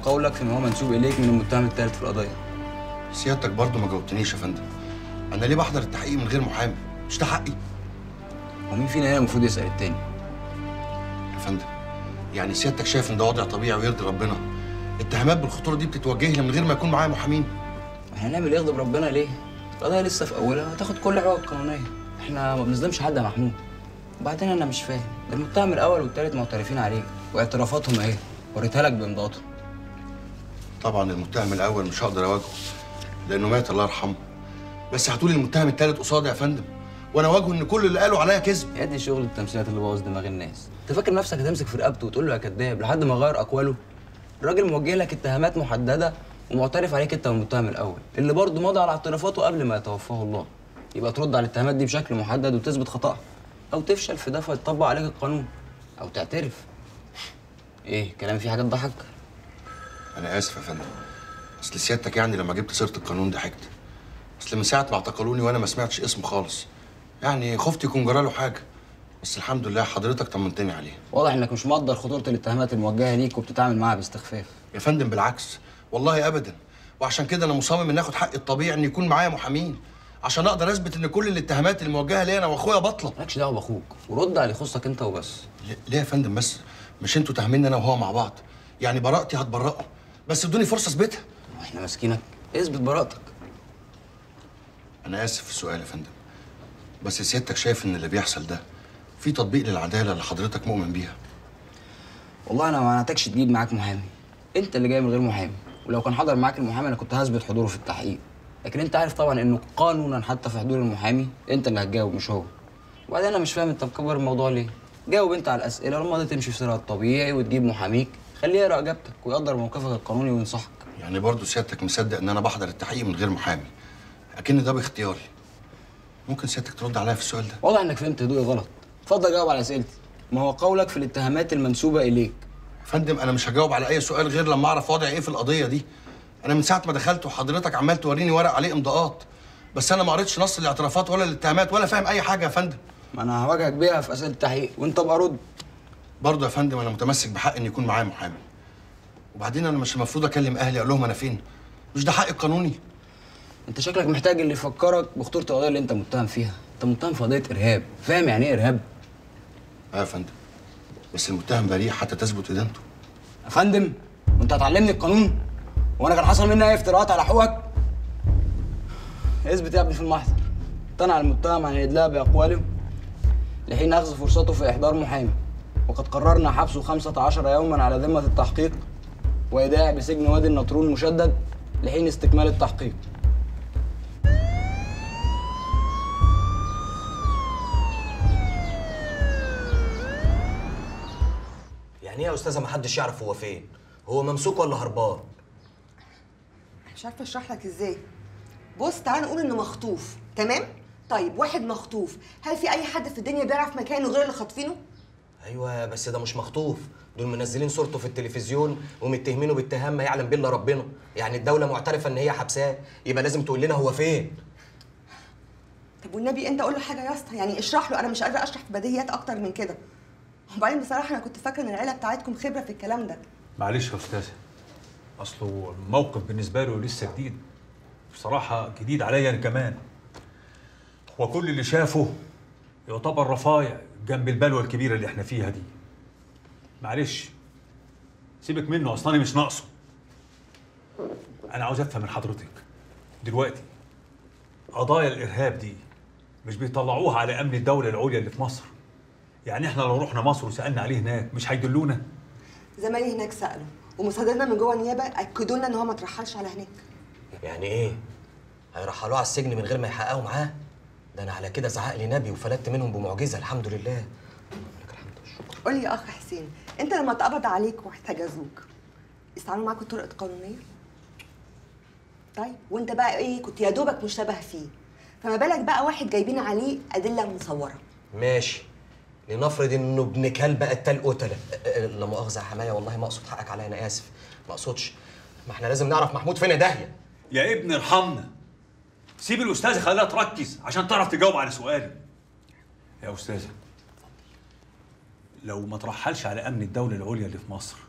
قولك فيما هو منسوب اليك من المتهم الثالث في القضيه سيادتك برضه ما جاوبتنيش يا فندم انا ليه بحضر التحقيق من غير محامي مش ده حقي ومين فينا هنا المفروض يسال التاني يا فندم يعني سيادتك شايف ان ده وضع طبيعي ويرضي ربنا اتهامات بالخطوره دي بتتوجه لي من غير ما يكون معايا محامين احنا هنعمل ايه يغضب ربنا ليه القضيه لسه في اولها هتاخد كل حقوق القانونيه احنا ما بنظلمش حد يا محمود وبعدين انا مش فاهم ده المتهم الاول والثالث معترفين عليك واعترافاتهم اهي وريتها لك بامضاءاتهم طبعا المتهم الاول مش هقدر اواجهه لانه مات الله يرحمه بس هتقولي المتهم الثالث قصادي يا فندم وانا اواجهه ان كل اللي قالوا عليا كذب يا دي شغل التمثيلات اللي بوظ دماغ الناس انت فاكر نفسك هتمسك في رقبته وتقول له يا كذاب لحد ما يغير اقواله الراجل موجه لك اتهامات محدده ومعترف عليك انت والمتهم الاول اللي برضه مضى على اعترافاته قبل ما يتوفاه الله يبقى ترد على الاتهامات دي بشكل محدد وتثبت خطأها او تفشل في ده فيطبق عليك القانون او تعترف ايه كلام فيه حاجه تضحك انا اسف يا فندم اصل سيادتك يعني لما جبت سيره القانون ضحكت اصل من ساعه ما اعتقلوني وانا ما سمعتش اسمه خالص يعني خفت يكون جراله حاجه بس الحمد لله حضرتك طمنتني عليه واضح انك مش مقدر خطوره الاتهامات الموجهه ليك وبتتعامل معاها باستخفاف يا فندم بالعكس والله ابدا وعشان كده انا مصمم ان اخد حقي الطبيعي ان يكون معايا محامين عشان اقدر اثبت ان كل الاتهامات الموجهه ليا انا واخويا باطله مالكش دعوه باخوك ورد على اللي يخصك انت وبس ليه- ليه يا فندم بس مش انتوا تهمني انا وهو مع بعض يعني براءتي هتبرئه بس ادوني فرصه اثبتها احنا ماسكينك اثبت براءتك انا اسف في السؤال يا فندم بس سيادتك شايف ان اللي بيحصل ده في تطبيق للعداله اللي حضرتك مؤمن بيها والله انا ما منعتكش تجيب معاك محامي انت اللي جاي من غير محامي ولو كان حضر معاك المحامي انا كنت هثبت حضوره في التحقيق لكن انت عارف طبعا انه قانونا حتى في حضور المحامي انت اللي هتجاوب مش هو وبعدين انا مش فاهم انت مكبر الموضوع ليه جاوب انت على الاسئله لما دي تمشي في سيرها الطبيعي وتجيب محاميك خليه يقرا اجابتك ويقدر موقفك القانوني وينصحك يعني برضه سيادتك مصدق ان انا بحضر التحقيق من غير محامي اكن ده باختياري ممكن سيادتك ترد عليا في السؤال ده واضح انك فهمت هدوءي غلط اتفضل جاوب على اسئلتي ما هو قولك في الاتهامات المنسوبه اليك يا فندم انا مش هجاوب على اي سؤال غير لما اعرف وضعي ايه في القضيه دي انا من ساعه ما دخلت وحضرتك عمال توريني ورق عليه امضاءات بس انا ما قريتش نص الاعترافات ولا الاتهامات ولا فاهم اي حاجه يا فندم ما انا هواجهك بيها في اسئله التحقيق وانت ابقى رد برضه يا فندم انا متمسك بحق ان يكون معايا محامي وبعدين انا مش المفروض اكلم اهلي اقول لهم انا فين مش ده حقي القانوني انت شكلك محتاج اللي يفكرك بخطوره القضيه اللي انت متهم فيها انت متهم في قضيه ارهاب فاهم يعني ايه ارهاب اه يا فندم بس المتهم بريء حتى تثبت ادانته يا فندم وانت هتعلمني القانون وانا كان حصل مني اي افتراءات على حقوقك اثبت يا ابني في المحضر امتنع المتهم عن الادلاء باقواله لحين اخذ فرصته في احضار محامي وقد قررنا حبسه 15 يوما على ذمه التحقيق وايداع بسجن وادي النطرون مشدد لحين استكمال التحقيق يعني ايه يا استاذه محدش يعرف هو فين هو ممسوك ولا هربان مش عارفه اشرح لك ازاي بص تعال نقول انه مخطوف تمام طيب واحد مخطوف هل في اي حد في الدنيا بيعرف مكانه غير اللي خاطفينه ايوه بس ده مش مخطوف دول منزلين صورته في التلفزيون ومتهمينه باتهام ما يعلم به الا ربنا يعني الدوله معترفه ان هي حبساه يبقى لازم تقول لنا هو فين طب والنبي انت قول له حاجه يا اسطى يعني اشرح له انا مش قادره اشرح في بديهيات اكتر من كده وبعدين بصراحه انا كنت فاكره ان العيله بتاعتكم خبره في الكلام ده معلش يا استاذه اصله الموقف بالنسبه له لسه جديد بصراحه جديد عليا انا كمان هو كل اللي شافه يعتبر رفايع جنب البلوه الكبيره اللي احنا فيها دي معلش سيبك منه اصلا أنا مش ناقصه انا عاوز افهم من حضرتك دلوقتي قضايا الارهاب دي مش بيطلعوها على امن الدوله العليا اللي في مصر يعني احنا لو رحنا مصر وسالنا عليه هناك مش هيدلونا زمايلي هناك سالوا ومصادرنا من جوه النيابه اكدوا لنا ان هو ما اترحلش على هناك يعني ايه هيرحلوه على السجن من غير ما يحققوا معاه ده انا على كده زعق لي نبي وفلتت منهم بمعجزه الحمد لله لك الحمد والشكر قول لي يا اخ حسين انت لما اتقبض عليك واحتجزوك استعملوا معاك الطرق القانونيه طيب وانت بقى ايه كنت يا دوبك مشتبه فيه فما بالك بقى واحد جايبين عليه ادله مصوره ماشي لنفرض انه ابن كلب قتال قتله أ- أ- لا مؤاخذه يا حمايه والله ما اقصد حقك عليا انا اسف ما اقصدش ما احنا لازم نعرف محمود فين يا داهيه يا ابني ارحمنا سيب الاستاذه خليها تركز عشان تعرف تجاوب على سؤالي يا استاذه لو ما ترحلش على امن الدوله العليا اللي في مصر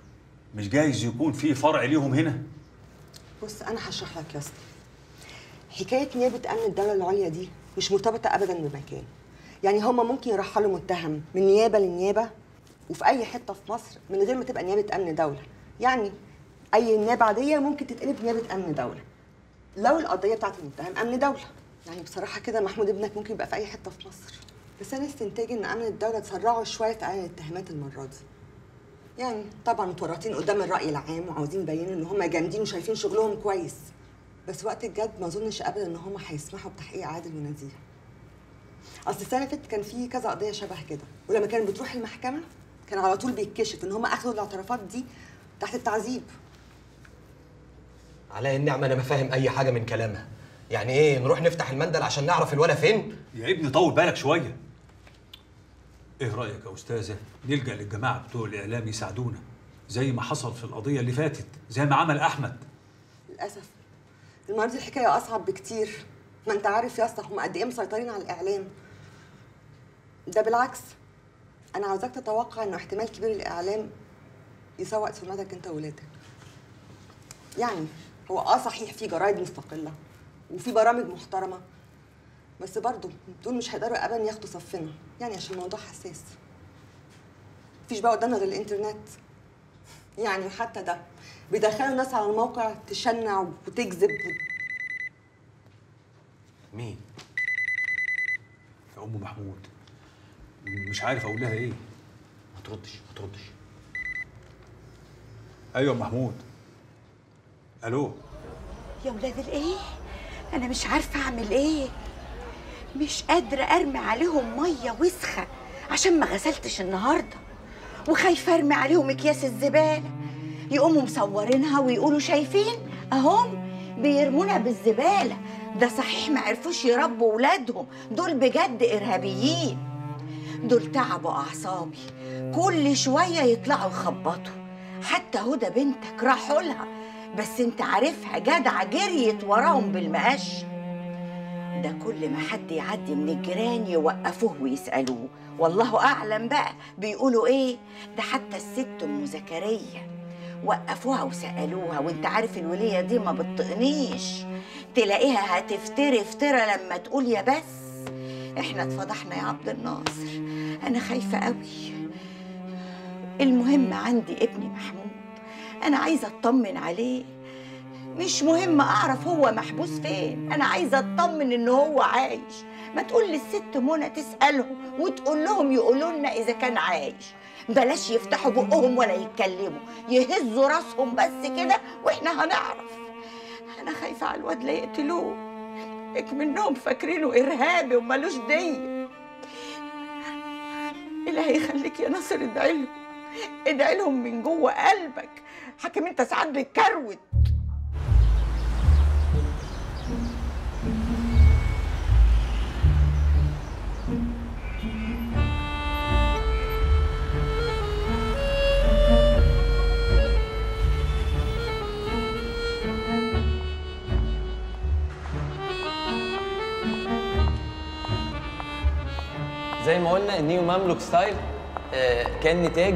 مش جايز يكون في فرع ليهم هنا بص انا هشرح لك يا اسطى حكايه نيابه امن الدوله العليا دي مش مرتبطه ابدا بمكان يعني هما ممكن يرحلوا متهم من نيابه لنيابه وفي اي حته في مصر من غير ما تبقى نيابه امن دوله يعني اي نيابه عاديه ممكن تتقلب نيابه امن دوله لو القضيه بتاعت المتهم امن دوله يعني بصراحه كده محمود ابنك ممكن يبقى في اي حته في مصر بس انا استنتاجي ان امن الدوله تسرعوا شويه في اعلان الاتهامات المره دي يعني طبعا متورطين قدام الراي العام وعاوزين يبينوا ان هم جامدين وشايفين شغلهم كويس بس وقت الجد ما اظنش ابدا ان هم هيسمحوا بتحقيق عادل ونزيه اصل السنه اللي فاتت كان في كذا قضيه شبه كده ولما كانت بتروح المحكمه كان على طول بيتكشف ان هم اخذوا الاعترافات دي تحت التعذيب على النعمه انا ما فاهم اي حاجه من كلامها يعني ايه نروح نفتح المندل عشان نعرف الولا فين يا ابني طول بالك شويه ايه رايك يا استاذه نلجا للجماعه بتوع الاعلام يساعدونا زي ما حصل في القضيه اللي فاتت زي ما عمل احمد للاسف المره دي الحكايه اصعب بكتير ما انت عارف يا اسطى هم قد ايه مسيطرين على الاعلام ده بالعكس انا عاوزاك تتوقع انه احتمال كبير الاعلام يسوق سمعتك انت وولادك يعني هو اه صحيح في جرايد مستقله وفي برامج محترمه بس برضه دول مش هيقدروا ابدا ياخدوا صفنا يعني عشان الموضوع حساس مفيش بقى قدامنا غير الانترنت يعني حتى ده بيدخلوا ناس على الموقع تشنع وتكذب مين يا ام محمود مش عارف اقول لها ايه ما تردش ما تردش ايوه يا محمود الو يا ولاد الايه انا مش عارفه اعمل ايه مش قادره ارمي عليهم ميه وسخه عشان ما غسلتش النهارده وخايفه ارمي عليهم اكياس الزباله يقوموا مصورينها ويقولوا شايفين اهم بيرمونا بالزباله ده صحيح ما عرفوش يربوا ولادهم دول بجد ارهابيين دول تعبوا اعصابي كل شويه يطلعوا يخبطوا حتى هدى بنتك راحوا لها بس انت عارفها جدعه جريت وراهم بالمقش ده كل ما حد يعدي من الجيران يوقفوه ويسالوه والله اعلم بقى بيقولوا ايه ده حتى الست ام زكريا وقفوها وسالوها وانت عارف الوليه دي ما بتطقنيش تلاقيها هتفتري افترى لما تقول يا بس احنا اتفضحنا يا عبد الناصر انا خايفه قوي المهم عندي ابني محمود انا عايزه اطمن عليه مش مهم اعرف هو محبوس فين انا عايزه اطمن ان هو عايش ما تقول للست منى تسالهم وتقول لهم يقولوا لنا اذا كان عايش بلاش يفتحوا بقهم ولا يتكلموا يهزوا راسهم بس كده واحنا هنعرف انا خايفه على الواد لا يقتلوه منهم فاكرينه ارهابي ومالوش ديه الهي يخليك يا ناصر ادعي لهم ادعي لهم من جوه قلبك حكم انت ساعات بتكروت زي ما قلنا النيو مملوك ستايل آه، كان نتاج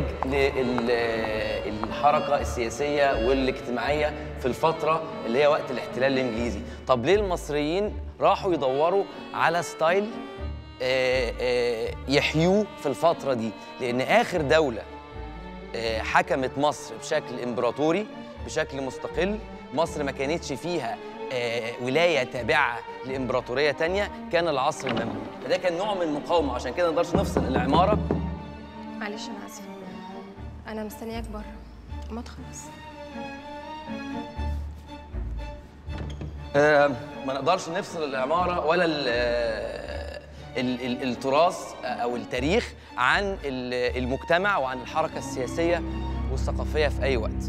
للحركة السياسية والاجتماعية في الفترة اللي هي وقت الاحتلال الإنجليزي طب ليه المصريين راحوا يدوروا على ستايل آه، آه، يحيوه في الفترة دي لأن آخر دولة آه، حكمت مصر بشكل امبراطوري بشكل مستقل مصر ما كانتش فيها آه، ولايه تابعه لامبراطوريه تانية كان العصر المملوكي فده كان نوع من المقاومه عشان كده ما نقدرش نفصل العماره معلش انا اسفه انا مستنياك بره ما تخلص آه، ما نقدرش نفصل العماره ولا ال ال ال التراث او التاريخ عن ال- المجتمع وعن الحركه السياسيه والثقافيه في اي وقت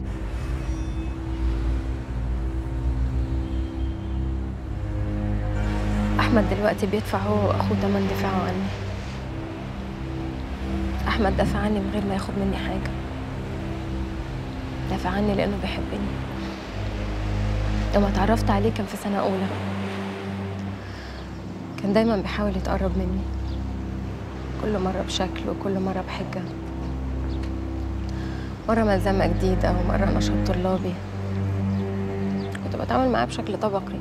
احمد دلوقتي بيدفع هو واخوه تمن دفاعه عني احمد دافع عني من غير ما ياخد مني حاجه دافع عني لانه بيحبني لما اتعرفت عليه كان في سنه اولى كان دايما بيحاول يتقرب مني كل مره بشكل وكل مره بحجه مرة ملزمة جديدة ومرة نشاط طلابي كنت بتعامل معاه بشكل طبقي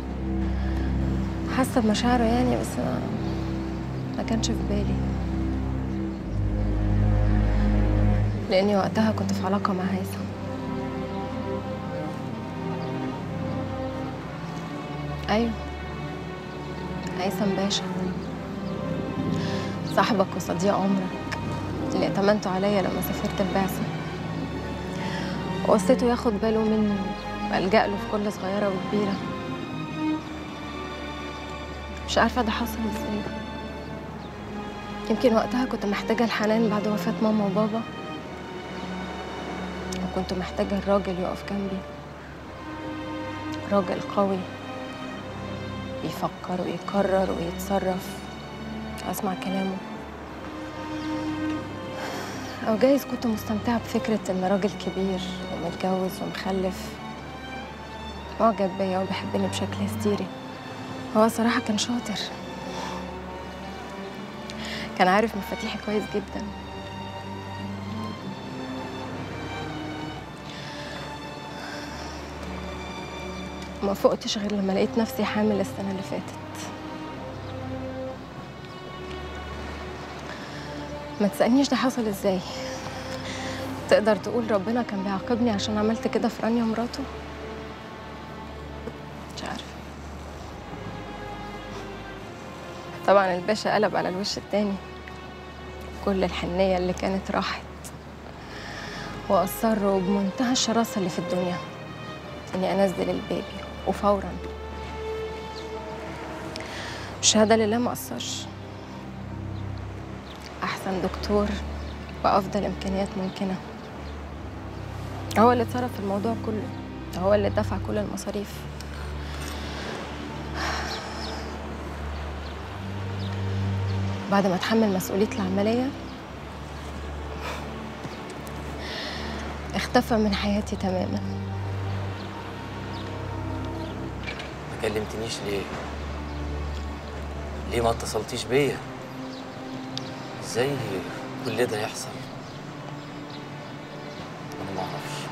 حاسة بمشاعره يعني بس ما ما كانش في بالي لأني وقتها كنت في علاقة مع هيثم أيوه هيثم باشا صاحبك وصديق عمرك اللي ائتمنته عليا لما سافرت البعثة وصيته ياخد باله مني وألجأ له في كل صغيرة وكبيرة مش عارفة ده حصل ازاي يمكن وقتها كنت محتاجة الحنان بعد وفاة ماما وبابا وكنت محتاجة الراجل يقف جنبي راجل قوي يفكر ويقرر ويتصرف أسمع كلامه أو جايز كنت مستمتعة بفكرة إن راجل كبير ومتجوز ومخلف معجب بيا وبيحبني بشكل هستيري هو صراحة كان شاطر كان عارف مفاتيحي كويس جدا ما فقتش غير لما لقيت نفسي حامل السنة اللي فاتت ما تسألنيش ده حصل ازاي تقدر تقول ربنا كان بيعاقبني عشان عملت كده في رانيا مراته مش عارفة طبعا الباشا قلب على الوش التاني كل الحنية اللي كانت راحت وأصروا بمنتهى الشراسة اللي في الدنيا إني أنزل البيبي وفورا الشهادة لله ما قصرش أحسن دكتور بأفضل إمكانيات ممكنة هو اللي اتصرف في الموضوع كله هو اللي دفع كل المصاريف بعد ما اتحمل مسؤولية العملية اختفى من حياتي تماما ما كلمتنيش ليه؟ ليه ما اتصلتيش بيا؟ ازاي كل ده يحصل؟ انا ما اعرفش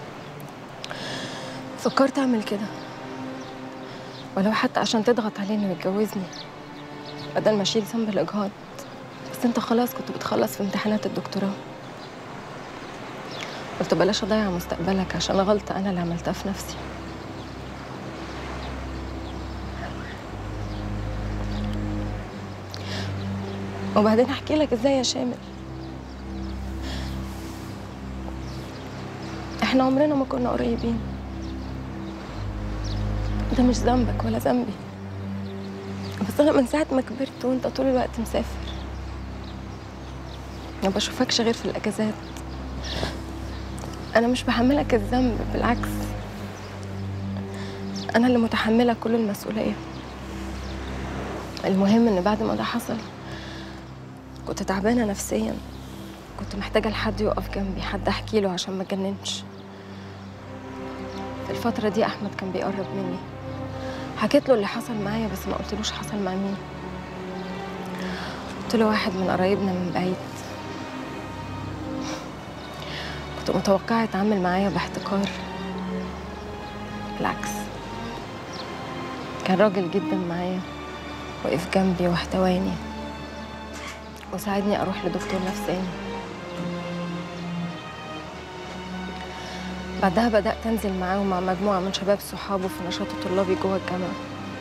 فكرت أعمل كده ولو حتى عشان تضغط عليه إنه يتجوزني بدل ما أشيل ذنب الإجهاض بس أنت خلاص كنت بتخلص في امتحانات الدكتوراه قلت بلاش أضيع مستقبلك عشان غلطة أنا اللي عملتها في نفسي وبعدين أحكي لك إزاي يا شامل إحنا عمرنا ما كنا قريبين ده مش ذنبك ولا ذنبي بس انا من ساعه ما كبرت وانت طول الوقت مسافر ما بشوفكش غير في الاجازات انا مش بحملك الذنب بالعكس انا اللي متحمله كل المسؤوليه المهم ان بعد ما ده حصل كنت تعبانه نفسيا كنت محتاجه لحد يقف جنبي حد احكي له عشان ما اتجننش في الفتره دي احمد كان بيقرب مني حكيت له اللي حصل معايا بس ما قلتلوش حصل مع مين قلت له واحد من قرايبنا من بعيد كنت متوقعة يتعامل معايا باحتقار بالعكس كان راجل جدا معايا وقف جنبي واحتواني وساعدني اروح لدكتور نفساني بعدها بدأت أنزل معاه ومع مجموعة من شباب صحابه في نشاط طلابي جوه الجامعة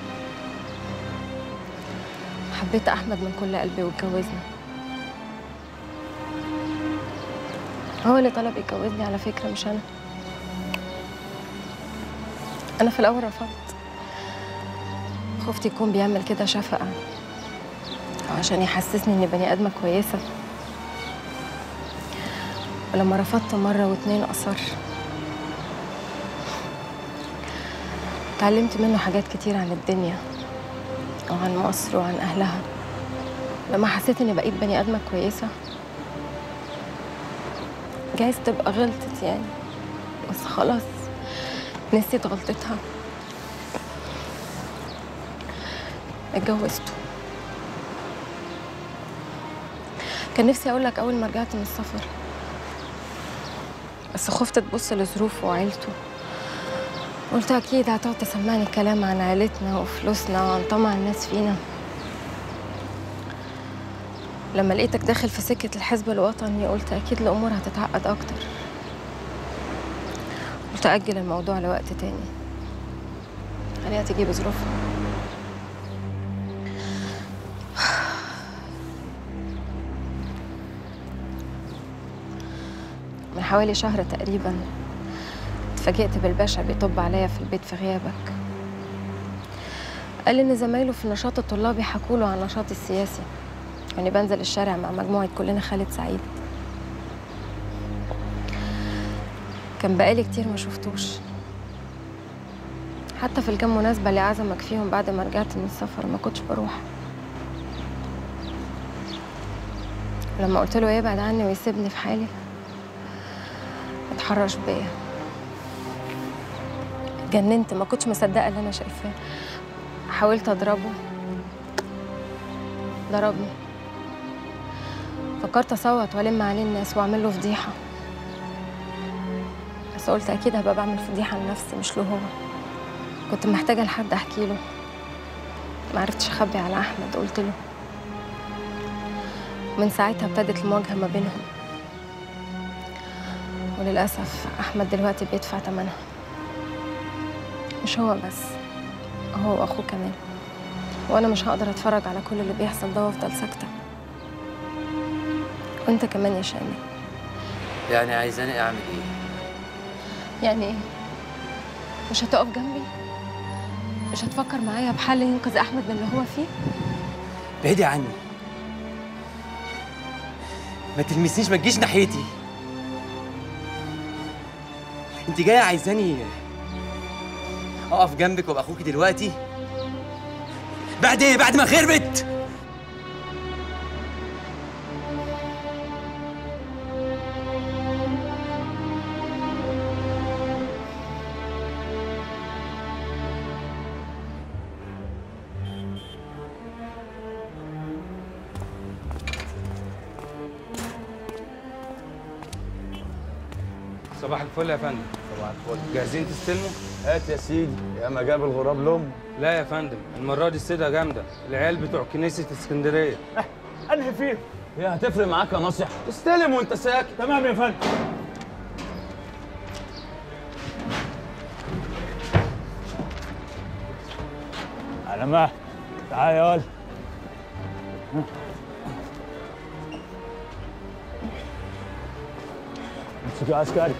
حبيت أحمد من كل قلبي واتجوزنا هو اللي طلب يتجوزني على فكرة مش أنا أنا في الأول رفضت خفت يكون بيعمل كده شفقة أو عشان يحسسني إني بني آدمة كويسة ولما رفضت مرة واتنين أصر اتعلمت منه حاجات كتير عن الدنيا وعن مصر وعن أهلها لما حسيت إني بقيت بني آدمة كويسة جايز تبقى غلطت يعني بس خلاص نسيت غلطتها اتجوزته كان نفسي أقول لك أول ما رجعت من السفر بس خفت تبص لظروفه وعيلته قلت أكيد هتقعد تسمعني كلام عن عيلتنا وفلوسنا وعن طمع الناس فينا لما لقيتك داخل في سكة الحزب الوطني قلت أكيد الأمور هتتعقد أكتر قلت أجل الموضوع لوقت تاني خليها تيجي بظروفها من حوالي شهر تقريبا اتفاجئت بالباشا بيطب عليا في البيت في غيابك قال ان زمايله في النشاط الطلابي حكوا له عن نشاطي السياسي واني بنزل الشارع مع مجموعه كلنا خالد سعيد كان بقالي كتير ما شفتوش حتى في الكام مناسبة اللي عزمك فيهم بعد ما رجعت من السفر ما كنتش بروح لما قلت له يبعد عني ويسيبني في حالي اتحرش بيا اتجننت ما كنتش مصدقه اللي انا شايفاه حاولت اضربه ضربني فكرت اصوت والم عليه الناس واعمل له فضيحه بس قلت اكيد هبقى بعمل فضيحه لنفسي مش له هو كنت محتاجه لحد احكي له ما عرفتش اخبي على احمد قلت له من ساعتها ابتدت المواجهه ما بينهم وللأسف أحمد دلوقتي بيدفع تمنها مش هو بس هو وأخوه كمان وأنا مش هقدر أتفرج على كل اللي بيحصل ده وأفضل ساكتة وأنت كمان يا شامي يعني عايزاني اعمل ايه يعني إيه؟ مش هتقف جنبي؟ مش هتفكر معايا بحل ينقذ أحمد من اللي هو فيه؟ بعيدي عني ما تلمسنيش ما تجيش ناحيتي انت جايه عايزاني اقف جنبك وابقى اخوكي دلوقتي بعد ايه بعد ما خربت صباح الفل يا فندم صباح الفل جاهزين تستلموا؟ هات يا سيدي يا ما جاب الغراب لهم لا يا فندم المرة دي السيدة جامدة العيال بتوع كنيسة اسكندرية انهي فيهم هي هتفرق معاك يا ناصح استلم وانت ساكت تمام يا فندم على ما تعال يا ولد امسك يا عسكري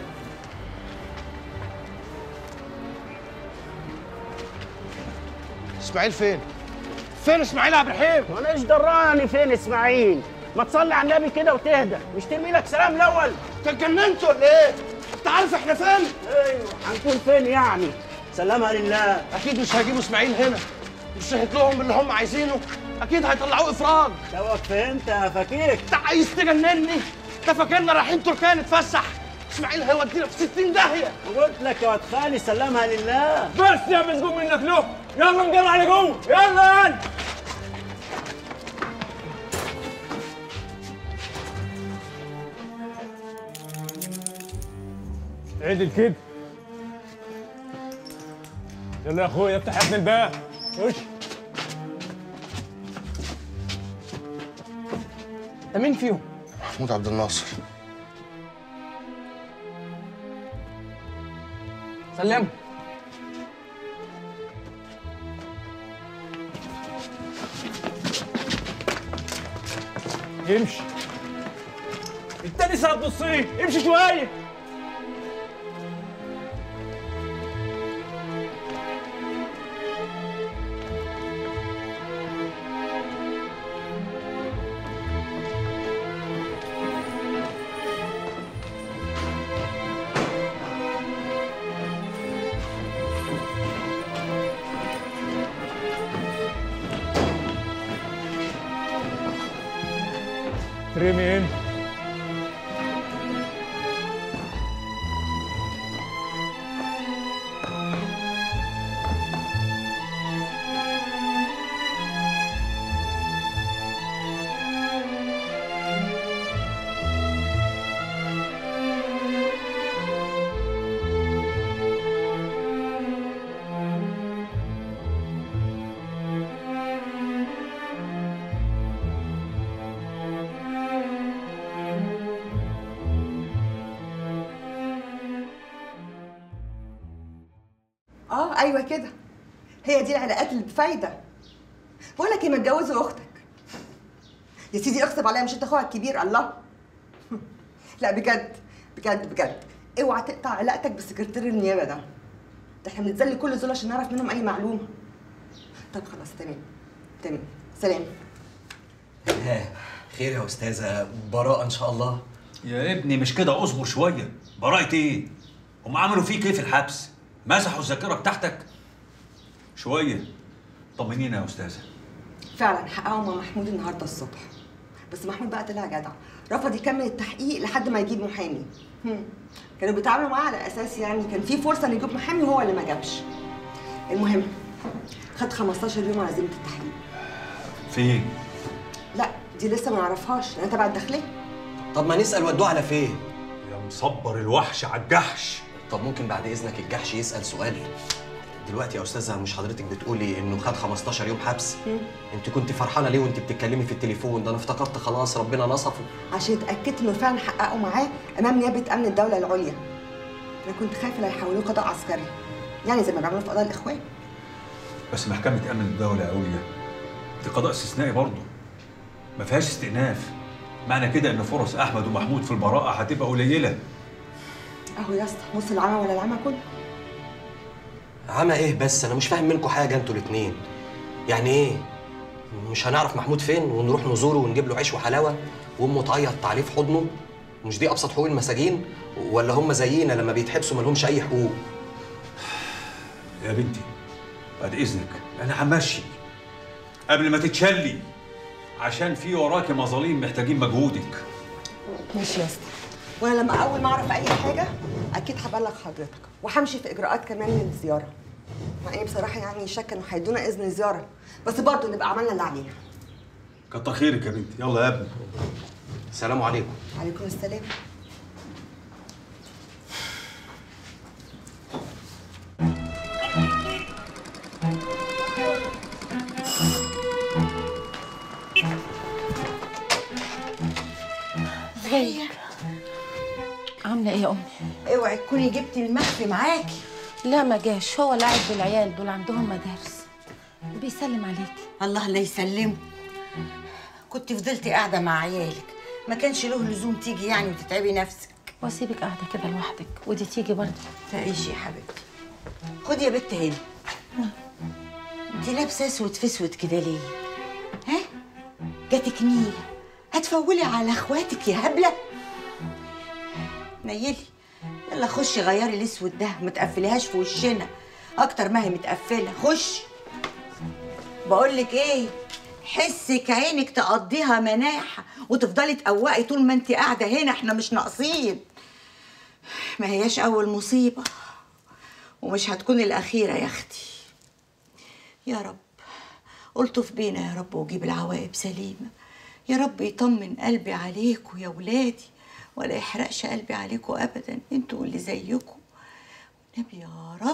اسماعيل فين؟ فين اسماعيل عبد الرحيم؟ وانا ايش دراني فين اسماعيل؟ ما تصلي على النبي كده وتهدى مش ترمي لك سلام الاول انت اتجننت ولا ايه؟ انت عارف احنا فين؟ ايوه هنكون فين يعني؟ سلامها لله اكيد مش هيجيبوا اسماعيل هنا مش هيت لهم باللي هم عايزينه اكيد هيطلعوه افراج توك فهمت يا فكيك انت عايز تجنني انت فاكرنا رايحين تركيا نتفسح اسماعيل هيودينا في 60 داهيه قلت لك يا واد خالي سلامها لله بس يا مسجون منك له يلا نجمع على جوه يلا يلا عدل كده يلا يا اخويا افتح يا ابن الباب خش ده مين فيهم؟ محمود عبد الناصر سلموا يمشي التاني ساعة نصين امشي شوية ترمي امشي ايوه كده هي دي العلاقات اللي بفايده بقول لك ايه ما تجوزي اختك يا سيدي اغصب عليا مش انت اخوها الكبير الله لا بجد بجد بجد اوعى تقطع علاقتك بسكرتير النيابه ده ده احنا بنتذل كل دول عشان نعرف منهم اي معلومه طب خلاص تمام تمام سلام ها خير يا استاذه براءه ان شاء الله يا ابني مش كده اصبر شويه براءة ايه؟ هم عملوا فيك ايه في الحبس؟ مسحوا الذاكره بتاعتك؟ شويه طمنينا يا استاذه فعلا حققوا مع محمود النهارده الصبح بس محمود بقى طلع جدع رفض يكمل التحقيق لحد ما يجيب محامي هم. كانوا بيتعاملوا معاه على اساس يعني كان في فرصه ان يجيب محامي وهو اللي ما جابش المهم خد 15 يوم عزيمه التحقيق فين؟ لا دي لسه ما نعرفهاش لان تبع الداخليه طب ما نسال ودوه على فين يا مصبر الوحش على الجحش طب ممكن بعد اذنك الجحش يسال سؤال دلوقتي يا استاذه مش حضرتك بتقولي انه خد 15 يوم حبس انت كنت فرحانه ليه وانت بتتكلمي في التليفون ده انا افتكرت خلاص ربنا نصفه عشان اتاكدت انه فعلا حققوا معاه امام نيابه امن الدوله العليا انا كنت خايفه لا يحولوه قضاء عسكري يعني زي ما بيعملوا في قضاء الاخوان بس محكمه امن الدوله عليا دي قضاء استثنائي برضه ما فيهاش استئناف معنى كده ان فرص احمد ومحمود في البراءه هتبقى قليله اهو يا اسطى نص العمى ولا العمى كله عمى ايه بس انا مش فاهم منكم حاجه انتوا الاثنين يعني ايه مش هنعرف محمود فين ونروح نزوره ونجيب له عيش وحلاوه وامه تعيط عليه في حضنه مش دي ابسط حقوق المساجين ولا هم زينا لما بيتحبسوا ما لهمش اي حقوق يا بنتي بعد اذنك انا همشي قبل ما تتشلي عشان في وراكي مظالم محتاجين مجهودك ماشي يا اسطى وانا لما اول ما اعرف اي حاجه اكيد هبلغ حضرتك وهمشي في اجراءات كمان للزياره مع اني بصراحه يعني شاكه انه هيدونا اذن زياره بس برضه نبقى عملنا اللي علينا كتر خيرك يا بنتي يلا يا ابني السلام عليكم عليكم السلام ازيك عاملة ايه يا امي؟ اوعي تكوني جبتي المخفي معاكي لا ما جاش هو اللي قاعد بالعيال دول عندهم مدارس بيسلم عليكي الله لا يسلمه كنت فضلتي قاعده مع عيالك ما كانش له لزوم تيجي يعني وتتعبي نفسك واسيبك قاعدة كده لوحدك ودي تيجي برضه تعيشي يا حبيبتي خدي يا بت هنا انت لابسه اسود في اسود كده ليه ها جاتك نيله هتفولي على اخواتك يا هبله نيلي يلا خشي غيري الاسود ده ما تقفليهاش في وشنا اكتر ما هي متقفله خشي بقول لك ايه حسك عينك تقضيها مناحه وتفضلي تقوقي طول ما انت قاعده هنا احنا مش ناقصين ما هياش اول مصيبه ومش هتكون الاخيره يا اختي يا رب الطف بينا يا رب وجيب العواقب سليمه يا رب يطمن قلبي عليكم يا ولادي ولا يحرقش قلبي عليكم ابدا انتوا اللي زيكم نبي يا رب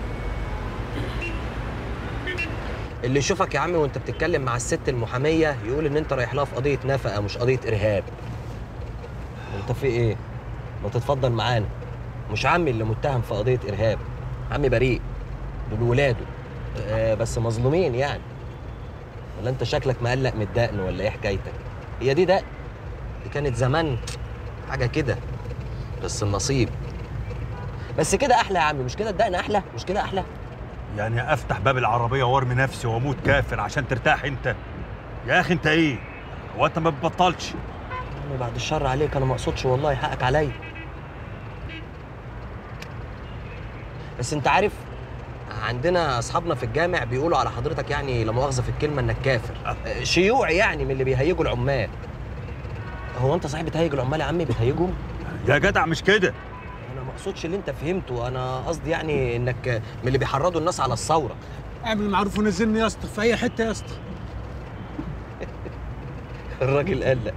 اللي يشوفك يا عمي وانت بتتكلم مع الست المحاميه يقول ان انت رايح لها في قضيه نفقه مش قضيه ارهاب انت في ايه ما تتفضل معانا مش عمي اللي متهم في قضيه ارهاب عمي بريء دول ولاده آه بس مظلومين يعني ولا انت شكلك مقلق من الدقن ولا ايه حكايتك هي دي دقن دي كانت زمان حاجه كده بس النصيب بس كده احلى يا عمي مش كده الدقن احلى مش كده احلى يعني افتح باب العربيه وارمي نفسي واموت كافر عشان ترتاح انت يا اخي انت ايه هو انت ما بتبطلش يعني بعد الشر عليك انا ما اقصدش والله حقك عليا بس انت عارف عندنا اصحابنا في الجامع بيقولوا على حضرتك يعني لا مؤاخذه في الكلمه انك كافر آه، شيوعي يعني من اللي بيهيجوا العمال هو انت صحيح بتهيج العمال يا عمي بتهيجهم يا جدع مش كده انا ما اقصدش اللي انت فهمته انا قصدي يعني انك من اللي بيحرضوا الناس على الثوره اعمل معروف ونزلني يا اسطى في اي حته يا اسطى الراجل قلق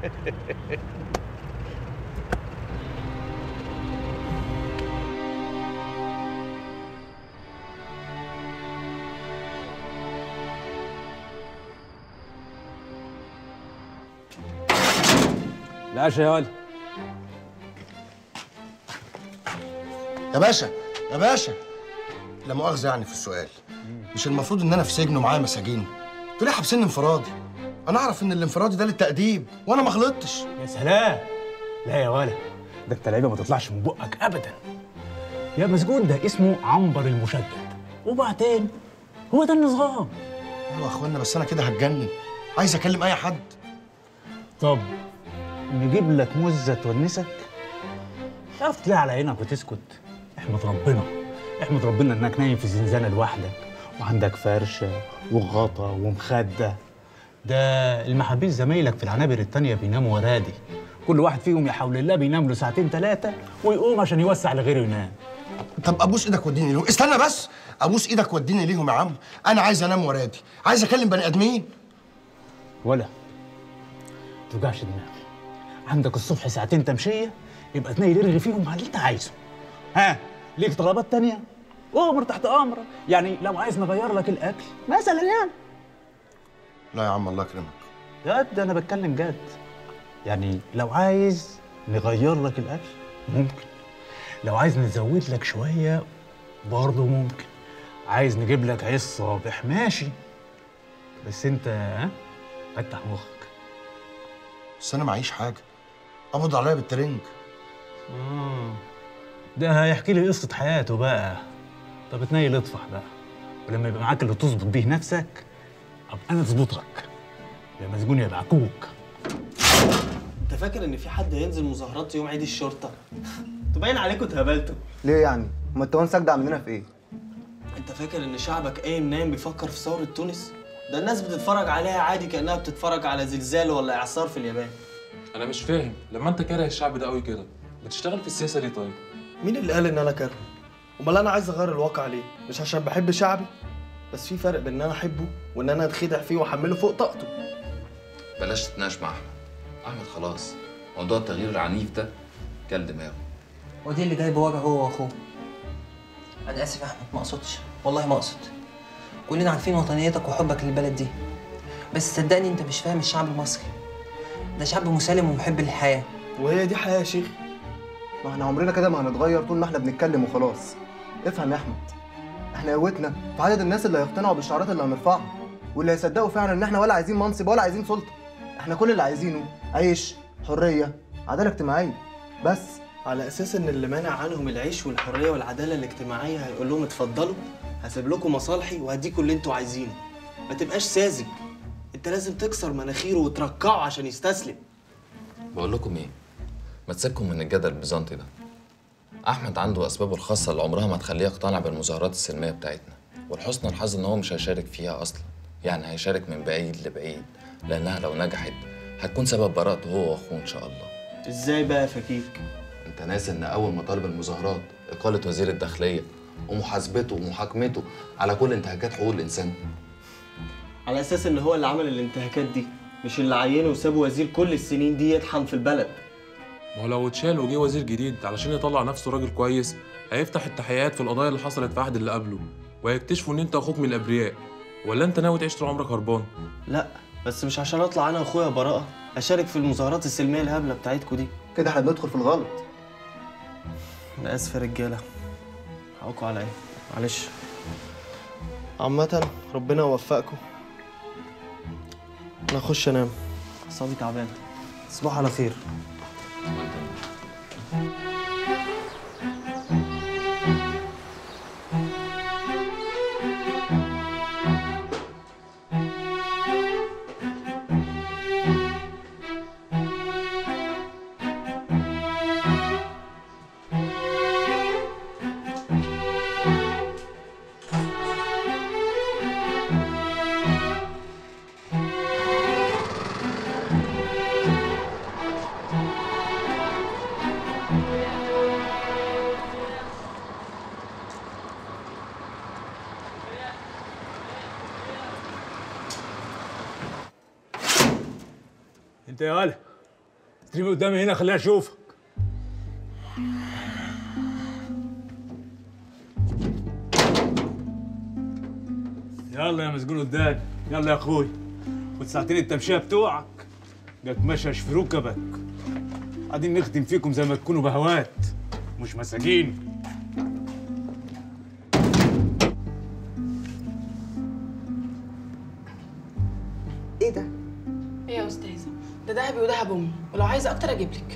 العشاء يا ولد يا باشا يا باشا لا مؤاخذه يعني في السؤال مش المفروض ان انا في سجن ومعايا مساجين انتوا ليه حابسيني انفرادي انا اعرف ان الانفرادي ده للتأديب وانا ما غلطتش يا سلام لا يا ولا ده انت لعيبه ما تطلعش من بقك ابدا يا مسجون ده اسمه عنبر المشدد وبعدين هو ده النظام ايوه يا اخوانا بس انا كده هتجنن عايز اكلم اي حد طب نجيب لك مزه تونسك تعرف تلاقي على عينك وتسكت احمد ربنا احمد ربنا انك نايم في زنزانه لوحدك وعندك فرشه وغطا ومخده ده المحابيس زمايلك في العنابر التانية بيناموا ورادي كل واحد فيهم يا حول الله بينام له ساعتين ثلاثة ويقوم عشان يوسع لغيره ينام طب ابوس ايدك وديني ليهم استنى بس ابوس ايدك وديني ليهم يا عم انا عايز انام ورادي عايز اكلم بني ادمين ولا توجعش دماغي عندك الصبح ساعتين تمشية يبقى تنيل ارغي فيهم على اللي انت عايزه ها ليك طلبات تانية امر تحت امرك يعني لو عايز نغير لك الاكل مثلا يعني لا يا عم الله يكرمك جد انا بتكلم جد يعني لو عايز نغير لك الاكل ممكن لو عايز نزود لك شويه برضه ممكن عايز نجيب لك عيش صابح ماشي بس انت ها فتح مخك بس انا معيش حاجه قبض عليا بالترنج آه. ده هيحكي لي قصه حياته بقى طب اتنيل اطفح بقى ولما يبقى معاك اللي تظبط بيه نفسك ابقى انا اظبطك يا مسجون يا بعكوك انت فاكر ان في حد هينزل مظاهرات يوم عيد الشرطه انتوا باين عليكم اتهبلتوا ليه يعني؟ ما انت وانس اجدع مننا في ايه؟ انت فاكر ان شعبك قايم نايم بيفكر في ثوره تونس ده الناس بتتفرج عليها عادي كانها بتتفرج على زلزال ولا اعصار في اليابان انا مش فاهم لما انت كاره الشعب ده قوي كده بتشتغل في السياسه ليه طيب مين اللي قال ان انا كارهه امال انا عايز اغير الواقع ليه مش عشان بحب شعبي بس في فرق بين ان انا احبه وان انا اتخدع فيه واحمله فوق طاقته بلاش تتناقش مع احمد احمد خلاص موضوع التغيير العنيف ده كل دماغه ودي اللي جايبه وجع هو واخوه انا اسف يا احمد ما اقصدش والله ما اقصد كلنا عارفين وطنيتك وحبك للبلد دي بس صدقني انت مش فاهم الشعب المصري ده شعب مسالم ومحب للحياه وهي دي حياه يا شيخ ما احنا عمرنا كده ما هنتغير طول ما احنا بنتكلم وخلاص افهم يا احمد احنا قوتنا في عدد الناس اللي هيقتنعوا بالشعارات اللي هنرفعها واللي هيصدقوا فعلا ان احنا ولا عايزين منصب ولا عايزين سلطه احنا كل اللي عايزينه عيش حريه عداله اجتماعيه بس على اساس ان اللي مانع عنهم العيش والحريه والعداله الاجتماعيه هيقول لهم اتفضلوا هسيب لكم مصالحي وهديكم اللي انتوا عايزينه ما تبقاش ساذج انت لازم تكسر مناخيره وتركعه عشان يستسلم بقول لكم ايه ما تسيبكم من الجدل البيزنطي ده احمد عنده اسبابه الخاصه اللي عمرها ما تخليه يقتنع بالمظاهرات السلميه بتاعتنا ولحسن الحظ ان هو مش هيشارك فيها اصلا يعني هيشارك من بعيد لبعيد لانها لو نجحت هتكون سبب براءته هو واخوه ان شاء الله ازاي بقى يا فكيك انت ناسي ان اول مطالب المظاهرات اقاله وزير الداخليه ومحاسبته ومحاكمته على كل انتهاكات حقوق الانسان على اساس ان هو اللي عمل الانتهاكات دي مش اللي عينه وسابه وزير كل السنين دي يطحن في البلد ما هو لو اتشال وجه وزير جديد علشان يطلع نفسه راجل كويس هيفتح التحقيقات في القضايا اللي حصلت في عهد اللي قبله وهيكتشفوا ان انت اخوك من الابرياء ولا انت ناوي تعيش طول عمرك هربان لا بس مش عشان اطلع انا واخويا براءه اشارك في المظاهرات السلميه الهبله بتاعتكم دي كده احنا بندخل في الغلط انا اسف يا رجاله حقكم عليا معلش عامة ربنا يوفقكم انا اخش انام اعصابي تعبان تصبحوا على خير انت يا ولا ترمي قدامي هنا خليني اشوفك يلا يا مسجون قدام يلا يا اخوي خد ساعتين التمشيه بتوعك ده تمشش في ركبك قاعدين نخدم فيكم زي ما تكونوا بهوات مش مساجين ايه ده ايه يا استاذه ده دهبي ودهب امي ولو عايزه اكتر اجيب لك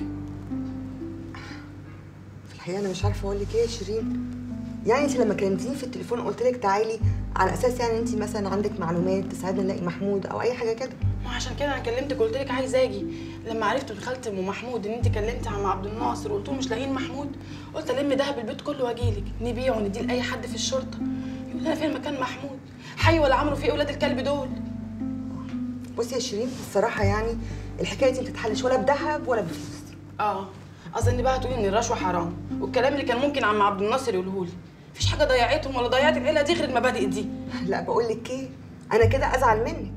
في الحقيقه انا مش عارفه اقول لك ايه يا شيرين يعني انت لما كلمتيني في التليفون قلت لك تعالي على اساس يعني انت مثلا عندك معلومات تساعدنا نلاقي محمود او اي حاجه كده ما عشان كده انا كلمتك قلت لك عايزه اجي لما عرفت من خالتي ام محمود ان انت كلمتي عم عبد الناصر وقلت له مش لاقيين محمود قلت الم دهب البيت كله واجي لك نبيعه ونديه لاي حد في الشرطه يقول لنا فين مكان محمود حي ولا عملوا فيه اولاد الكلب دول بصي يا شيرين الصراحه يعني الحكايه دي ما بتتحلش ولا بذهب ولا بفلوس اه اظن بقى هتقولي ان الرشوه حرام والكلام اللي كان ممكن عم عبد الناصر يقوله لي مفيش حاجه ضيعتهم ولا ضيعت العيله دي غير المبادئ دي لا بقول لك ايه انا كده ازعل منك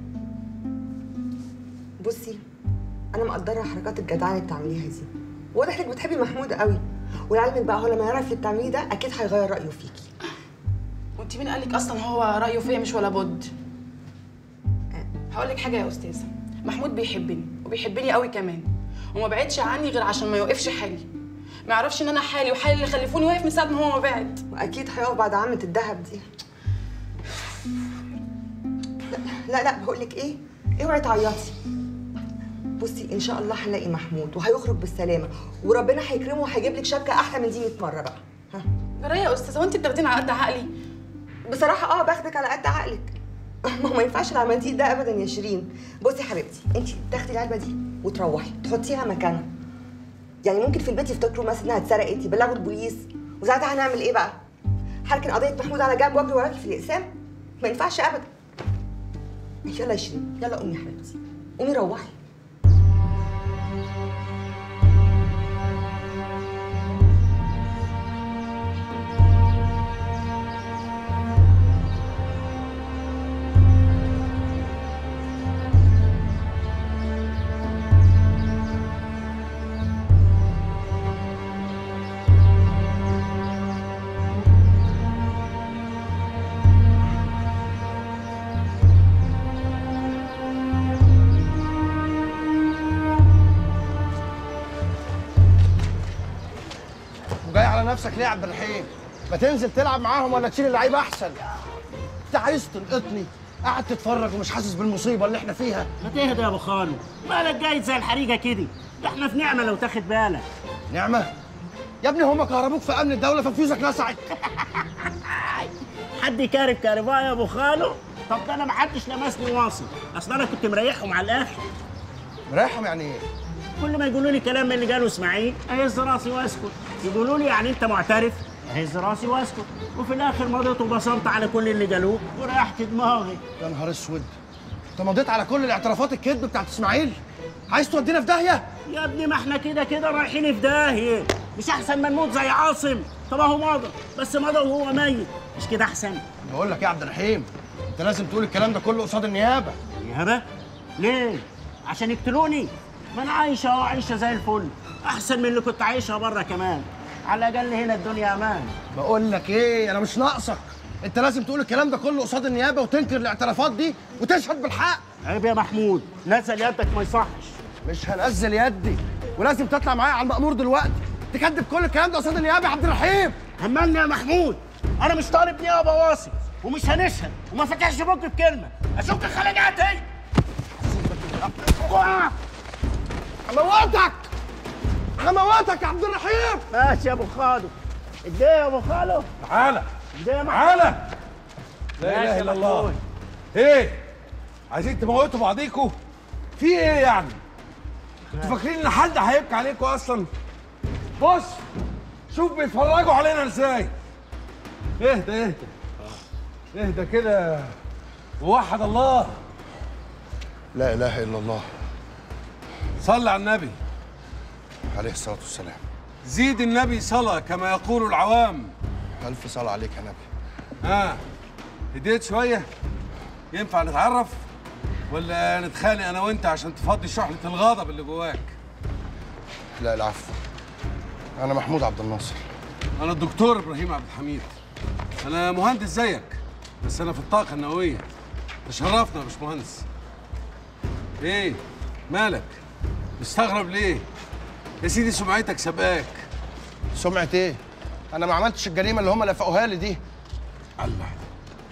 بصي انا مقدره حركات الجدعانه اللي بتعمليها دي واضح انك بتحبي محمود قوي ولعلمك بقى هو لما يعرف اللي بتعمليه ده اكيد هيغير رايه فيكي وانت مين قالك اصلا هو رايه فيا مش ولا بد هقول لك حاجه يا استاذه محمود بيحبني وبيحبني قوي كمان وما بعدش عني غير عشان ما يوقفش حالي ما يعرفش ان انا حالي وحالي اللي خلفوني واقف من ساعه ما هو ما بعد واكيد هيقف بعد عمه الذهب دي لا لا, لا بقول لك ايه اوعي تعيطي بصي ان شاء الله هنلاقي محمود وهيخرج بالسلامه وربنا هيكرمه وهيجيب لك شبكه احلى من دي 100 مره بقى ها جرايه يا استاذه وانت بتاخديني على قد عقلي بصراحه اه باخدك على قد عقلك ما هو ما ينفعش العمليه ده ابدا يا شيرين بصي يا حبيبتي انت تاخدي العلبه دي وتروحي تحطيها مكانها يعني ممكن في البيت يفتكروا مثلا انها اتسرقت يبلغوا البوليس وساعتها هنعمل ايه بقى؟ هركن قضيه محمود على جنب واجري وراكي في الاقسام؟ ما ينفعش ابدا يلا يا شيرين يلا قومي يا حبيبتي قومي روحي وجاي على نفسك ليه يا عبد الرحيم؟ ما تنزل تلعب معاهم ولا تشيل اللعيبه احسن انت عايز تلقطني قاعد تتفرج ومش حاسس بالمصيبه اللي احنا فيها ما تهدى يا ابو خالو مالك جاي زي الحريقه كده ده احنا في نعمه لو تاخد بالك نعمه يا ابني هم كهربوك في امن الدوله ففيوزك لسعت حد يكارب كهرباء يا ابو خالو طب ده انا ما حدش لمسني واصل اصل انا كنت مريحهم على الاخر مريحهم يعني ايه؟ كل ما يقولوا لي كلام من اللي قاله اسماعيل اهز راسي واسكت يقولوا لي يعني انت معترف اهز راسي واسكت وفي الاخر مضيت وبصمت على كل اللي قالوه وريحت دماغي يا نهار اسود انت مضيت على كل الاعترافات الكذب بتاعت اسماعيل عايز تودينا في داهيه يا ابني ما احنا كده كده رايحين في داهيه مش احسن ما نموت زي عاصم طب اهو مضى بس مضى وهو ميت مش كده احسن بقول لك يا عبد الرحيم انت لازم تقول الكلام ده كله قصاد النيابه نيابه ليه عشان يقتلوني ما انا عايشه اهو عايشه زي الفل احسن من اللي كنت عايشها بره كمان على الاقل هنا الدنيا امان بقول لك ايه انا مش ناقصك انت لازم تقول الكلام ده كله قصاد النيابه وتنكر الاعترافات دي وتشهد بالحق عيب يا محمود نزل يدك ما يصحش مش هنزل يدي ولازم تطلع معايا على المأمور دلوقتي تكذب كل الكلام ده قصاد النيابه يا عبد الرحيم همني يا محمود انا مش طالب نيابه واصل ومش هنشهد وما فتحش بوك بكلمه اشوفك خليجاتي هموتك هموتك يا عبد الرحيم ماشي يا ابو خالو اديه يا ابو خالو تعالى اديه يا تعالى لا ماشي اله يا الا الله محمود. ايه عايزين تموتوا بعضيكوا في ايه يعني انتوا فاكرين ان حد هيبكي عليكوا اصلا بص شوف بيتفرجوا علينا ازاي اهدى اهدى اهدى كده ووحد الله لا اله الا الله صل على النبي عليه الصلاه والسلام زيد النبي صلاة كما يقول العوام الف صلاه عليك يا نبي ها هديت شوية ينفع نتعرف ولا نتخانق انا وانت عشان تفضي شحنة الغضب اللي جواك لا العفو انا محمود عبد الناصر انا الدكتور ابراهيم عبد الحميد انا مهندس زيك بس انا في الطاقة النووية تشرفنا يا باشمهندس ايه مالك مستغرب ليه يا سيدي سمعتك سبقاك سمعة ايه؟ انا ما عملتش الجريمه اللي هم لفقوها لي دي الله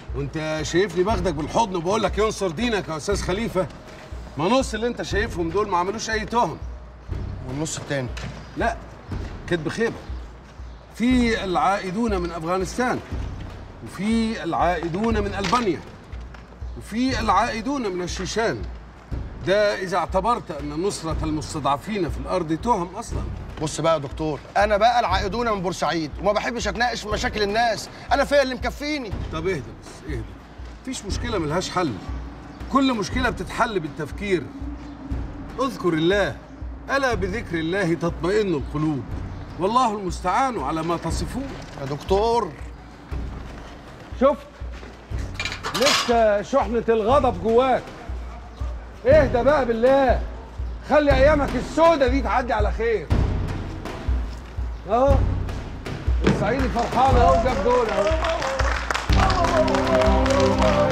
وانت شايفني باخدك بالحضن وبقول لك ينصر دينك يا استاذ خليفه ما نص اللي انت شايفهم دول ما عملوش اي تهم والنص التاني لا كذب خيبه في العائدون من افغانستان وفي العائدون من البانيا وفي العائدون من الشيشان ده اذا اعتبرت ان نصره المستضعفين في الارض تهم اصلا بص بقى يا دكتور انا بقى العائدون من بورسعيد وما بحبش اتناقش في مشاكل الناس انا فيا اللي مكفيني طب اهدى بس اهدى مفيش مشكله ملهاش حل كل مشكله بتتحل بالتفكير اذكر الله الا بذكر الله تطمئن القلوب والله المستعان على ما تصفون يا دكتور شفت لسه شحنة الغضب جواك اهدى بقى بالله خلي ايامك السودة دي تعدي على خير اهو الصعيدي فرحان اهو جاب جول اهو